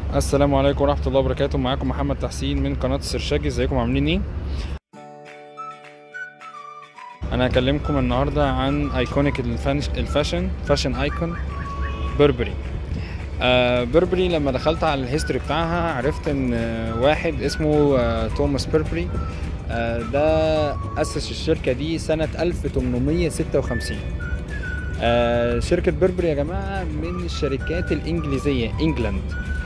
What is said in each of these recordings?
السلام عليكم ورحمة الله وبركاته معاكم محمد تحسين من قناة السرشاجي ازيكم عاملين ايه؟ انا هكلمكم النهاردة عن ايكونيك الفاشن فاشن ايكون بربري آه بربري لما دخلت على الهيستوري بتاعها عرفت ان آه، واحد اسمه آه توماس بربري آه ده اسس الشركة دي سنة 1856 آه شركة بربري يا جماعة من الشركات الإنجليزية إنجلاند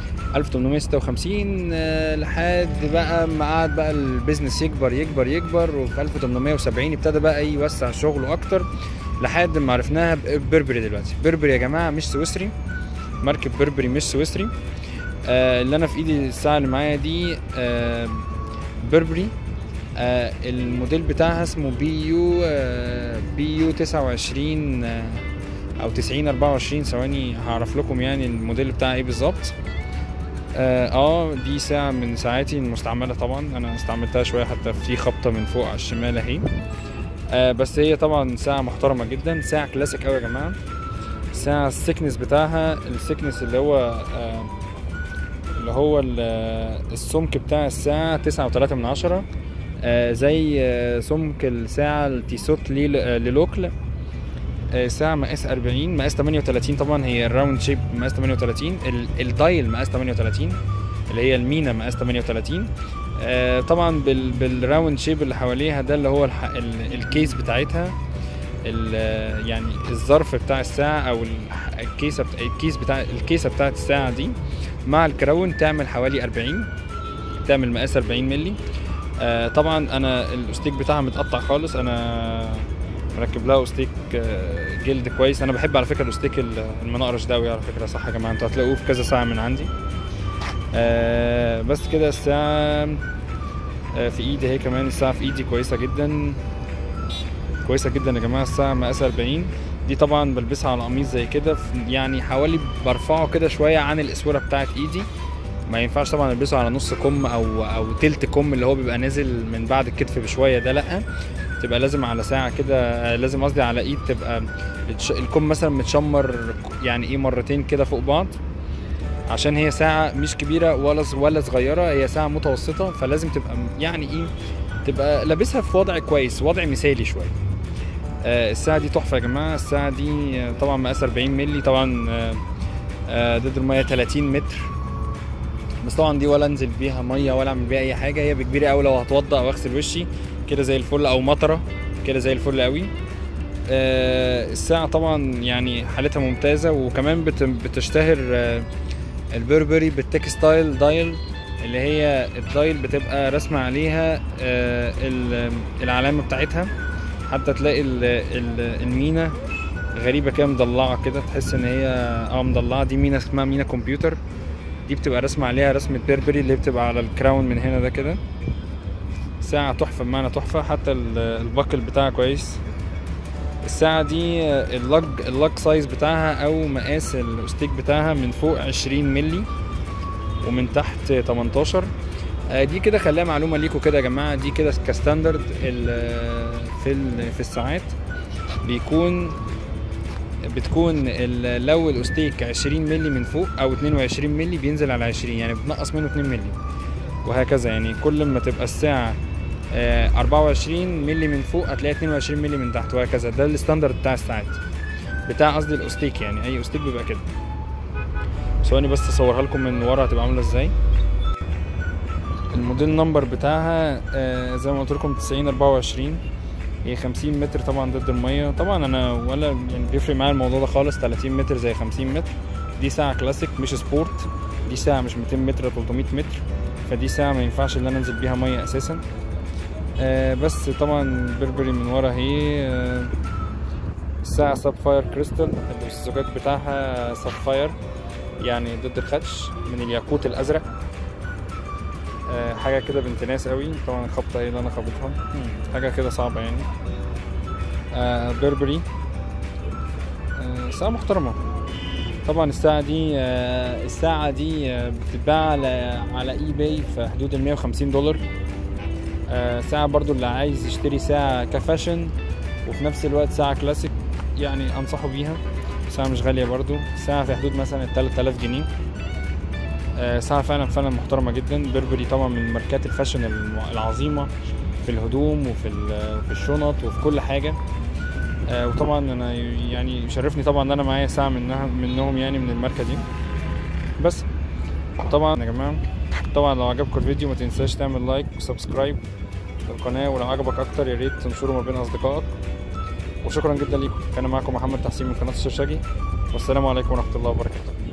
1856 آه، لحد بقى ما قعد بقى البيزنس يكبر يكبر يكبر وفي 1870 ابتدى بقى يوسع شغله اكتر لحد ما عرفناها ببربري دلوقتي بربري يا جماعه مش سويسري ماركه بربري مش سويسري آه اللي انا في ايدي الساعه اللي معايا دي آه بربري آه الموديل بتاعها اسمه بي يو آه بي يو 29 آه او 90 24 ثواني هعرف لكم يعني الموديل بتاعها ايه بالظبط اه آه، دي ساعة من ساعاتي المستعملة طبعا انا استعملتها شوية حتى في خبطة من فوق على الشمال اهي آه بس هي طبعا ساعة محترمة جدا ساعة كلاسيك اوي يا جماعة ساعة السكنس بتاعها السكنس اللي هو آه اللي هو ال- آه، السمك بتاع الساعة تسعة وتلاتة من عشرة آه زي آه سمك الساعة التيسوت لي- آه، للوكل آه، ساعة مقاس 40 مقاس 38 طبعا هي الراوند شيب مقاس 38 ال- الدايل مقاس 38 اللي هي المينا مقاس 38 آه، طبعا بال بالراوند شيب اللي حواليها ده اللي هو الح... ال... الكيس بتاعتها ال... يعني الظرف بتاع الساعة او ال- الكيسة بتاع... الكيس بتاع الكيسة بتاعت الساعة دي مع الكراون تعمل حوالي 40 تعمل مقاس 40 مللي آه، طبعا انا الاستيك بتاعها متقطع خالص انا مركب لها استيك آه، جلد كويس انا بحب على فكره الاستيك ال- المنقرش ده قوي على فكره صح يا جماعه انتوا هتلاقوه في كذا ساعه من عندي آه، بس كده الساعه آه، في ايدي اهي كمان الساعه في ايدي كويسه جدا كويسه جدا يا جماعه الساعه مقاس 40 دي طبعا بلبسها على قميص زي كده في- يعني حوالي برفعه كده شويه عن الاسوره بتاعت ايدي ما ينفعش طبعا البسه على نص كم او او تلت كم اللي هو بيبقى نازل من بعد الكتف بشويه ده لا تبقى لازم على ساعه كده آه، لازم قصدي على ايد تبقى الش- الكم مثلا متشمر يعني ايه مرتين كده فوق بعض عشان هي ساعة مش كبيرة ولا ص- ولا صغيرة هي ساعة متوسطة فلازم تبقى م- يعني ايه تبقى لابسها في وضع كويس وضع مثالي شوية آه الساعة دي تحفة يا جماعة الساعة دي آه، طبعا مقاس 40 مللي طبعا آه آه ضد المية 30 متر بس طبعا دي ولا انزل بيها ميه ولا اعمل بيها اي حاجه هي بكبيره قوي لو هتوضى او اغسل وشي كده زي الفل او مطره كده زي الفل قوي آه الساعه طبعا يعني حالتها ممتازه وكمان بت بتشتهر آه البربري بالتكستايل دايل اللي هي الدايل بتبقى رسمه عليها آه ال- العلامه بتاعتها حتى تلاقي ال- ال- المينا غريبه كده مضلعه كده تحس ان هي اه مضلعه دي مينا اسمها مينا كمبيوتر دي بتبقى رسمة عليها رسمة بيربري اللي بتبقى على الكراون من هنا ده كده ساعة تحفة بمعنى تحفة حتى ال- الباكل بتاعها كويس الساعة دي آه، اللج اللج سايز بتاعها أو مقاس الأستيك بتاعها من فوق عشرين ملي ومن تحت 18 آه، دي كده خليها معلومة ليكوا كده يا جماعة دي كده كستاندرد ال- في ال- في الساعات بيكون بتكون ال- لو الاستيك 20 مللي من فوق او 22 مللي بينزل على 20 يعني بتنقص منه 2 مللي وهكذا يعني كل ما تبقى الساعة آه، 24 مللي من فوق هتلاقي 22 مللي من تحت وهكذا ده الستاندرد بتاع الساعات بتاع قصدي الاستيك يعني اي استيك بيبقى كده ثواني بس اصورها لكم من ورا هتبقى عامله ازاي الموديل نمبر بتاعها آه، زي ما قلت لكم 90 24 هي 50 متر طبعا ضد الميه طبعا انا ولا يعني بيفرق معايا الموضوع ده خالص 30 متر زي 50 متر دي ساعه كلاسيك مش سبورت دي ساعه مش 200 متر 300 متر فدي ساعه ما ينفعش ان انا انزل بيها ميه اساسا آه بس طبعا بربري من ورا اهي آه الساعه سابفاير كريستال الزجاج بتاعها سابفاير يعني ضد الخدش من الياقوت الازرق آه، حاجه كده بنت ناس قوي طبعا الخبطه ايه اللي انا خابطها حاجه كده صعبه يعني آه، بربري آه، ساعه محترمه طبعا الساعه دي آه، الساعه دي آه، بتتباع على على اي باي في حدود ال 150 دولار آه، ساعه برضو اللي عايز يشتري ساعه كفاشن وفي نفس الوقت ساعه كلاسيك يعني انصحه بيها ساعه مش غاليه برضو ساعه في حدود مثلا 3000 جنيه آه، ساعة فعلا فعلا محترمة جدا بيربري طبعا من ماركات الفاشن الم- العظيمة في الهدوم وفي ال- في الشنط وفي كل حاجة آه، وطبعا انا يعني يشرفني طبعا ان انا معايا ساعة منها منهم يعني من الماركة دي بس طبعا يا جماعة طبعا لو عجبكم الفيديو ما تنساش تعمل لايك وسبسكرايب للقناة ولو عجبك اكتر يا ريت تنشره ما بين اصدقائك وشكرا جدا ليكم كان معكم محمد تحسين من قناة الشرشجي والسلام عليكم ورحمة الله وبركاته